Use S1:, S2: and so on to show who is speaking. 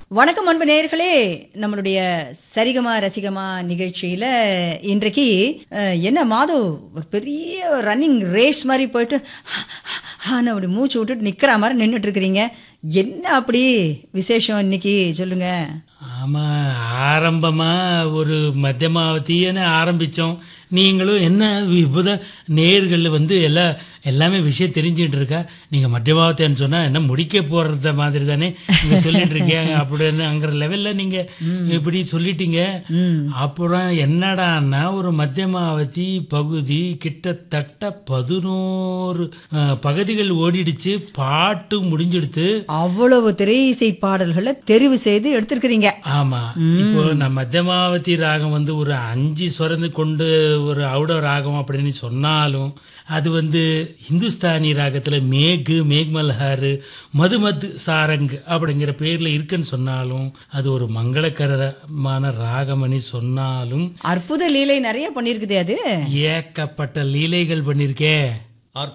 S1: வணக்கம் அன்பு நேயர்களே நம்மளுடைய சரிகமா ரசிகமா நிகழ்ச்சியில இன்றைக்கு அஹ், என்ன மாதவ் ஒரு பெரிய ரன்னிங் ரேஸ் மாதிரி போயிட்டு ஆனா அப்படி மூச்சு விட்டுட்டு நிக்கிற மாதிரி நின்றுட்டு இருக்கிறீங்க என்ன அப்படி விசேஷம் இன்னைக்கு சொல்லுங்க
S2: ஆமா ஆரம்பமா ஒரு மத்தியமாவதின்னு ஆரம்பிச்சோம் நீங்களும் என்ன இப்போத நேர்கள் வந்து எல்லா எல்லாமே விஷயம் தெரிஞ்சுட்டு இருக்கா நீங்க மத்தியமாவத்தின்னு சொன்னா என்ன முடிக்க போறத மாதிரி தானே நீங்க சொல்லிட்டு இருக்கீங்க அப்படின்னு அங்கிற லெவல்ல நீங்க இப்படி சொல்லிட்டீங்க அப்புறம் என்னடான்னா ஒரு மத்தியமாவதி பகுதி கிட்டத்தட்ட பதினோரு அஹ், பகுதிகள் ஓடிடுச்சு பாட்டு முடிஞ்சிடுத்து
S1: அவ்வளவு திரை இசை பாடல்களை தெரிவு செய்து எடுத்திருக்கிறீங்க
S2: ஆமா இப்போ நான் மத்தியமாவதி ராகம் வந்து ஒரு அஞ்சு சுரந்து கொண்டு ஒரு அவுட ராகம் அப்படின்னு சொன்னாலும் அது வந்து ஹிந்துஸ்தானி ராகத்துல மேகு மேக்மல்ஹாரு மதுமது சாரங் அப்படிங்கிற பேர்ல இருக்குன்னு சொன்னாலும் அது ஒரு மங்களகரமான ராகமணி சொன்னாலும்
S1: அற்புத லீலை நிறைய பண்ணியிருக்குதே அது
S2: ஏக்கப்பட்ட லீலைகள் பண்ணிருக்கே